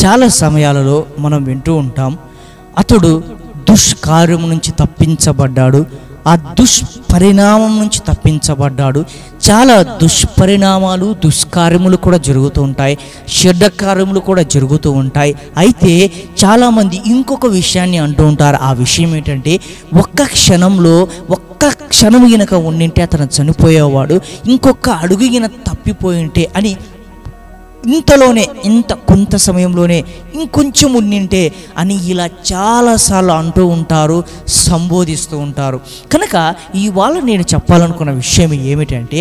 చాలా సమయాలలో మనం వింటూ ఉంటాం అతడు దుష్కార్యం నుంచి తప్పించబడ్డాడు ఆ దుష్పరిణామం నుంచి తప్పించబడ్డాడు చాలా దుష్పరిణామాలు దుష్కార్యములు కూడా జరుగుతూ ఉంటాయి చెడ్డ కార్యములు కూడా జరుగుతూ ఉంటాయి అయితే చాలామంది ఇంకొక విషయాన్ని అంటూ ఉంటారు ఆ విషయం ఏంటంటే ఒక్క క్షణంలో ఒక్క క్షణం గనక ఉండింటే అతను చనిపోయేవాడు ఇంకొక అడుగు గిన తప్పిపోయి ఉంటే అని ఇంతలోనే ఇంత కొంత సమయంలోనే ఇంకొంచెం ఉండింటే అని ఇలా చాలాసార్లు అంటూ ఉంటారు సంబోధిస్తూ ఉంటారు కనుక ఇవాళ నేను చెప్పాలనుకున్న విషయం ఏమిటంటే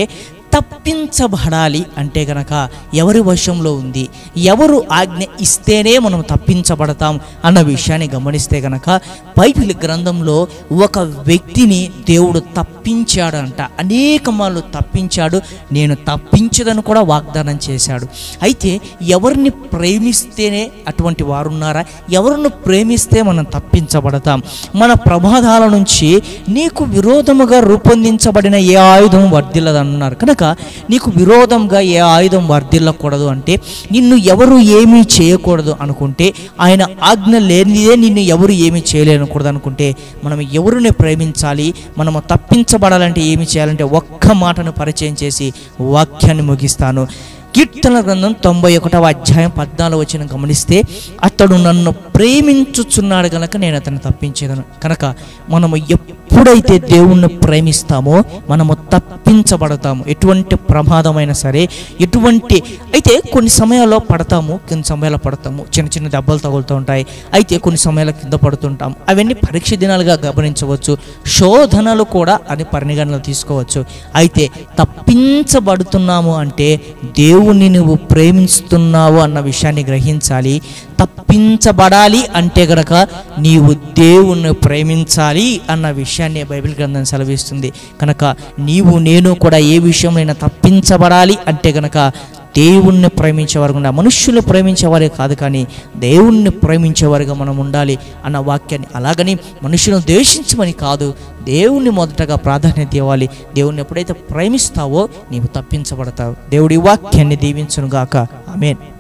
తప్పించబడాలి అంటే గనక ఎవరి వశంలో ఉంది ఎవరు ఆజ్ఞ ఇస్తేనే మనం తప్పించబడతాం అన్న విషయాన్ని గమనిస్తే గనక బైబిల్ గ్రంథంలో ఒక వ్యక్తిని దేవుడు తప్పించాడంట అనేక మార్లు తప్పించాడు నేను తప్పించదని కూడా వాగ్దానం చేశాడు అయితే ఎవరిని ప్రేమిస్తేనే అటువంటి వారు ఉన్నారా ఎవరిని ప్రేమిస్తే మనం తప్పించబడతాం మన ప్రమాదాల నుంచి నీకు విరోధముగా రూపొందించబడిన ఏ ఆయుధం వర్ధిల్లదన్నారు కనుక నీకు విరోధంగా ఏ ఆయుధం వర్ధిల్లకూడదు అంటే నిన్ను ఎవరు ఏమీ చేయకూడదు అనుకుంటే ఆయన ఆజ్ఞ లేనిదే నిన్ను ఎవరు ఏమీ చేయలేనకూడదు అనుకుంటే మనం ఎవరిని ప్రేమించాలి మనము తప్పించబడాలంటే ఏమి చేయాలంటే ఒక్క మాటను పరిచయం చేసి వాక్యాన్ని ముగిస్తాను కీర్తన గ్రంథం తొంభై ఒకటవ అధ్యాయం పద్నాలుగు వచ్చిన గమనిస్తే అతడు నన్ను ప్రేమించుచున్నాడు కనుక నేను అతన్ని తప్పించేదను కనుక మనము ఎప్పుడైతే దేవుణ్ణి ప్రేమిస్తామో మనము తప్పించబడతాము ఎటువంటి ప్రమాదమైన సరే ఎటువంటి అయితే కొన్ని సమయాల్లో పడతాము కొన్ని సమయాల్లో పడతాము చిన్న చిన్న దెబ్బలు తగులుతూ ఉంటాయి అయితే కొన్ని సమయాల్లో కింద పడుతుంటాం అవన్నీ పరీక్ష దినాలుగా గమనించవచ్చు శోధనలు కూడా అని పరిగణలో తీసుకోవచ్చు అయితే తప్పించబడుతున్నాము అంటే దేవుణ్ణి నువ్వు ప్రేమిస్తున్నావు అన్న విషయాన్ని గ్రహించాలి తప్పించబడాలి అంటే గనక నీవు దేవుణ్ణి ప్రేమించాలి అన్న విషయాన్ని బైబిల్ గ్రంథం సెలవిస్తుంది కనుక నీవు నేను కూడా ఏ విషయంలో తప్పించబడాలి అంటే గనక దేవుణ్ణి ప్రేమించేవారు ఉండాలి మనుష్యులు ప్రేమించేవారే కాదు కానీ దేవుణ్ణి ప్రేమించేవారుగా మనం ఉండాలి అన్న వాక్యాన్ని అలాగని మనుషులను ద్వేషించమని కాదు దేవుణ్ణి మొదటగా ప్రాధాన్యత ఇవ్వాలి దేవుణ్ణి ఎప్పుడైతే ప్రేమిస్తావో నీవు తప్పించబడతావు దేవుడి వాక్యాన్ని దీవించునుగాక ఆమెన్